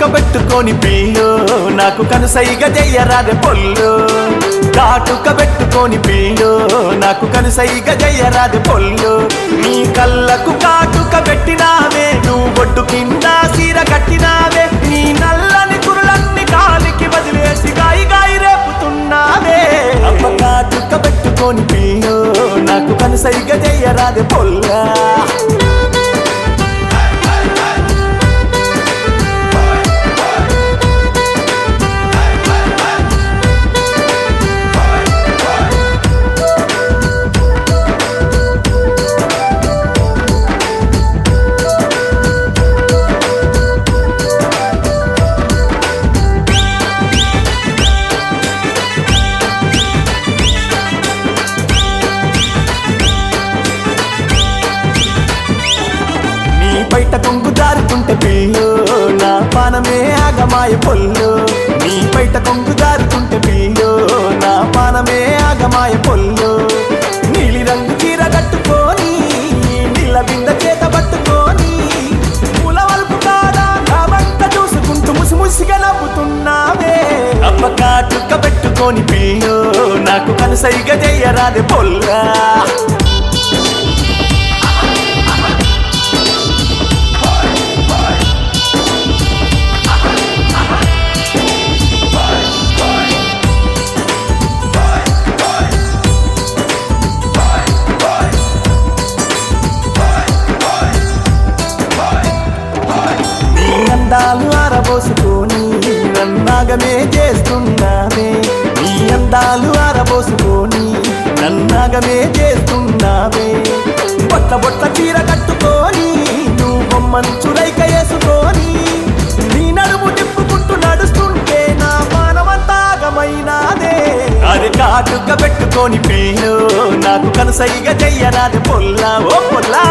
కాటుక పెట్టుకొని పిల్లు నాకు కనుసైగ జయ్యరాదే పొల్లు కాటుక పెట్టుకొని పిల్లు నాకు కనుసైగ జయ్యరాదే పొల్లు నీ కళ్ళకు కాటుక పెట్టినావే నువ్వు బొట్టు కింద సీర కట్టినావే నీ నల్లని కురులన్నీ కాలికి వదిలేసి గాయి గాయి రేపుతున్నావే అమ్మ కాటుక పెట్టుకొని పిల్లు నాకు కనుసైగ జయ్యరాదే పొల్లా నీ బయట కొంగు జారుతుంటే పిల్లు నా పానమే ఆగమాయ పొల్లు నీ బయట కొంగు జారుతుంటే పిల్లు నా పానమే ఆగమాయ పొల్లు నీలి రంగు చీర కట్టుకొని నీళ్ళ బింద చేత పట్టుకొని పూల వలుపు కాడా నా వంక చూసుకుంటూ ముసి ముసిగా నవ్వుతున్నావే అమ్మ కాటుక పెట్టుకొని పిల్లు నాకు కనుసైగా చెయ్యరాదే పొల్లా నీ అందాలు ఆరబోసుకొని నన్నాగమే చేస్తున్నావే నీ అందాలు ఆరబోసుకొని నన్నాగమే చేస్తున్నావే బొట్ల బొట్ల చీర కట్టుకొని నువ్వు బొమ్మంచు రైక వేసుకొని నీ నడుము తిప్పుకుంటూ నడుస్తుంటే నా మానవంతాగమైనాదే అది కాటుక పెట్టుకొని పిల్లు నాకు కనుసైగా చెయ్యరాది పొల్లా ఓ పొల్లా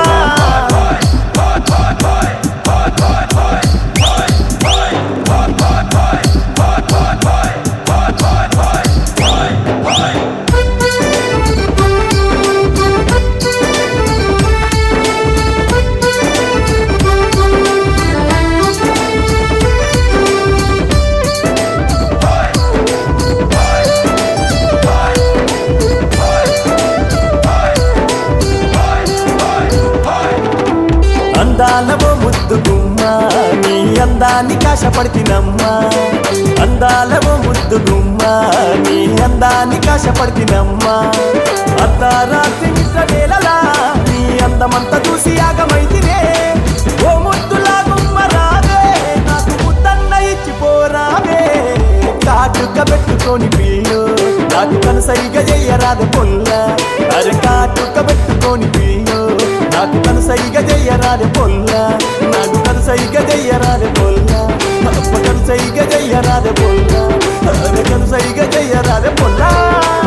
అందాలవో ముద్దు గుమ్మ నీ అందాన్ని కాశపడితినమ్మా అందాలవో ముద్దు గుమ్మ నీ అందాన్ని కాశపడితినమ్మా అర్ధరాత్రి నిద్ర వేళలా నీ అందమంతా చూసి ఆగమైతినే ఓ ముద్దులా గుమ్మ రావే నాకు ముద్దన్న ఇచ్చిపోరావే కాటుక పెట్టుకొని పిల్లు నాకు కనసైగా చెయ్యరాదు పొల్ల అరే కాటుక పెట్టుకొని పిల్లు నాకు కనసైగా చెయ్యరాదు పొల్ల నాకు కనసైగా చెయ్యరాదు పొల్ల అప్ప కనసైగా చెయ్యరాదు పొల్ల అరే కనసైగా చెయ్యరాదు పొల్ల